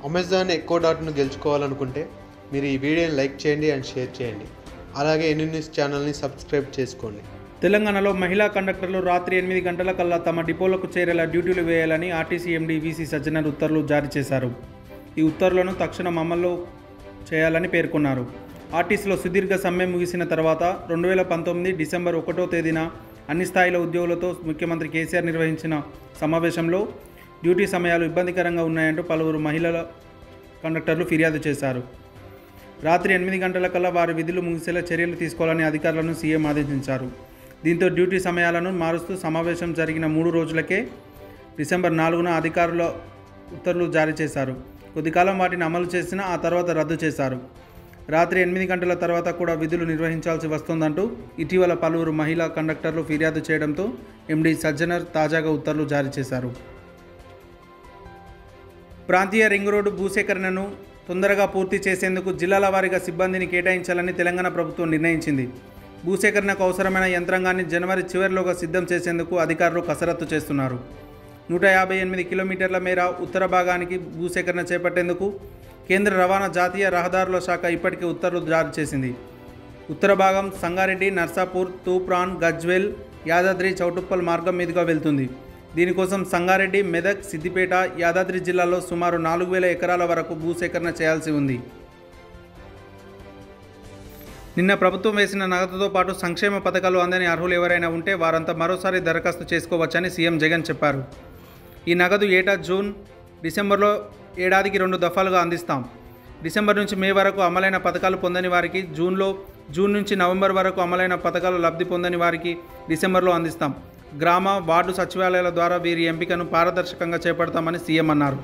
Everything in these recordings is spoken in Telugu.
అమెజాన్ ఎక్కో డాట్ను గెలుచుకోవాలనుకుంటే మీరు ఈ వీడియోని లైక్ చేయండి అండ్ షేర్ చేయండి అలాగే ఎన్ని న్యూస్ ఛానల్ని సబ్స్క్రైబ్ చేసుకోండి తెలంగాణలో మహిళా కండక్టర్లు రాత్రి ఎనిమిది గంటల కల్లా తమ డిపోలకు చేరేలా డ్యూటీలు వేయాలని ఆర్టీసీ ఎండీ వీసీ సజ్జనర్ ఉత్తర్వులు జారీ చేశారు ఈ ఉత్తర్వులను తక్షణం అమలు చేయాలని పేర్కొన్నారు ఆర్టీసీలో సుదీర్ఘ సమ్మె ముగిసిన తర్వాత రెండు వేల పంతొమ్మిది డిసెంబర్ ఒకటో తేదీన అన్ని స్థాయిల ఉద్యోగులతో ముఖ్యమంత్రి కేసీఆర్ నిర్వహించిన సమావేశంలో డ్యూటీ సమయాలు ఇబ్బందికరంగా ఉన్నాయంటూ పలువురు మహిళల కండక్టర్లు ఫిర్యాదు చేశారు రాత్రి ఎనిమిది గంటల కల్లా వారి విధులు ముగిసేలా చర్యలు తీసుకోవాలని అధికారులను సీఎం ఆదేశించారు దీంతో డ్యూటీ సమయాలను మారుస్తూ సమావేశం జరిగిన మూడు రోజులకే డిసెంబర్ నాలుగున అధికారుల ఉత్తర్వులు జారీ చేశారు కొద్దికాలం వాటిని అమలు చేసినా ఆ తర్వాత రద్దు చేశారు రాత్రి ఎనిమిది గంటల తర్వాత కూడా విధులు నిర్వహించాల్సి వస్తోందంటూ ఇటీవల పలువురు మహిళా కండక్టర్లు ఫిర్యాదు చేయడంతో ఎండీ సజ్జనర్ తాజాగా ఉత్తర్వులు జారీ చేశారు ప్రాంతీయ రింగ్ రోడ్డు భూసేకరణను తొందరగా పూర్తి చేసేందుకు జిల్లాల వారీగా సిబ్బందిని కేటాయించాలని తెలంగాణ ప్రభుత్వం నిర్ణయించింది భూసేకరణకు అవసరమైన యంత్రాంగాన్ని జనవరి చివరిలోగా సిద్ధం చేసేందుకు అధికారులు కసరత్తు చేస్తున్నారు నూట యాభై ఎనిమిది కిలోమీటర్ల మేర ఉత్తర భాగానికి భూసేకరణ చేపట్టేందుకు కేంద్ర రవాణా జాతీయ రహదారుల శాఖ ఇప్పటికే ఉత్తర్వులు జారీ చేసింది ఉత్తర భాగం సంగారెడ్డి నర్సాపూర్ తూప్రాన్ గజ్వెల్ యాదాద్రి చౌటుప్పల్ మార్గం మీదుగా వెళ్తుంది దీనికోసం సంగారెడ్డి మెదక్ సిద్దిపేట యాదాద్రి జిల్లాలో సుమారు నాలుగు వేల ఎకరాల వరకు భూసేకరణ చేయాల్సి ఉంది నిన్న ప్రభుత్వం వేసిన నగదుతో పాటు సంక్షేమ పథకాలు అందని అర్హులు ఎవరైనా ఉంటే వారంతా మరోసారి దరఖాస్తు చేసుకోవచ్చని సీఎం జగన్ చెప్పారు ఈ నగదు ఏటా జూన్ డిసెంబర్లో ఏడాదికి రెండు దఫాలుగా అందిస్తాం డిసెంబర్ నుంచి మే వరకు అమలైన పథకాలు పొందని వారికి జూన్లో జూన్ నుంచి నవంబర్ వరకు అమలైన పథకాలు లబ్ధి పొందని వారికి డిసెంబర్లో అందిస్తాం గ్రామ వార్డు సచివాలయాల ద్వారా వీరి ఎంపికను పారదర్శకంగా చేపడతామని సీఎం అన్నారు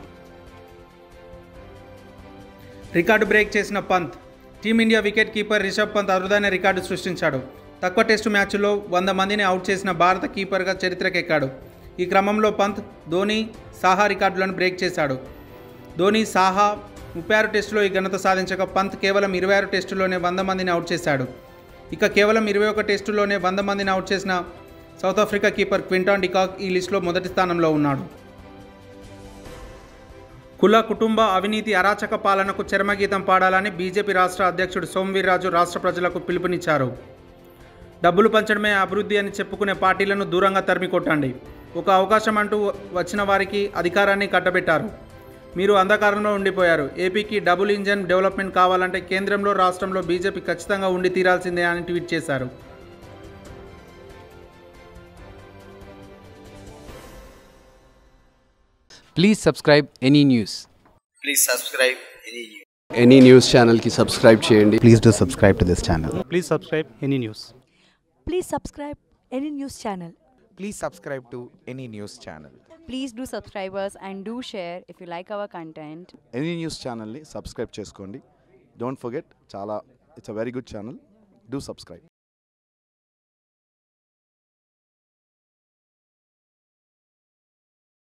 రికార్డు బ్రేక్ చేసిన Pant team India wicket keeper Rishabh Pant అరుదైన రికార్డు సృష్టించాడు తక్కువ టెస్టు మ్యాచ్లో వంద మందిని అవుట్ చేసిన భారత కీపర్గా చరిత్రకెక్కాడు ఈ క్రమంలో పంత్ ధోని సాహా రికార్డులను బ్రేక్ చేశాడు ధోని సాహా ముప్పై ఆరు టెస్టులో ఈ ఘనత సాధించక పంత్ కేవలం ఇరవై ఆరు టెస్టులోనే వంద మందిని అవుట్ చేశాడు ఇక కేవలం ఇరవై ఒక టెస్టులోనే వంద మందిని అవుట్ చేసిన South Africa keeper Quinton de Kock ఈ లిస్టులో మొదటి స్థానంలో ఉన్నాడు కుల కుటుంబ అవినీతి అరాచక పాలనకు చరమగీతం పాడాలని బీజేపీ రాష్ట్ర అధ్యక్షుడు సోమవీర్రాజు రాష్ట్ర ప్రజలకు పిలుపునిచ్చారు డబ్బులు పంచడమే అభివృద్ధి అని చెప్పుకునే పార్టీలను దూరంగా తరిమి కొట్టండి ఒక అవకాశం అంటూ వచ్చిన వారికి అధికారాన్ని కట్టబెట్టారు మీరు అంధకారంలో ఉండిపోయారు ఏపీకి డబుల్ ఇంజన్ డెవలప్మెంట్ కావాలంటే కేంద్రంలో రాష్ట్రంలో బీజేపీ ఖచ్చితంగా ఉండి తీరాల్సిందే అని ట్వీట్ చేశారు Please subscribe any news. please subscribe any news. Any news ఛానల్కి సబ్స్క్రైబ్ చేయండి Please do subscribe to this channel. Please subscribe any news. Please subscribe any news channel. Please subscribe to any news channel. Please do subscribe us and do share if you like our content. Any news ఛానల్ని సబ్స్క్రైబ్ చేసుకోండి డోంట్ ఫర్గెట్ చాలా it's a very good channel do subscribe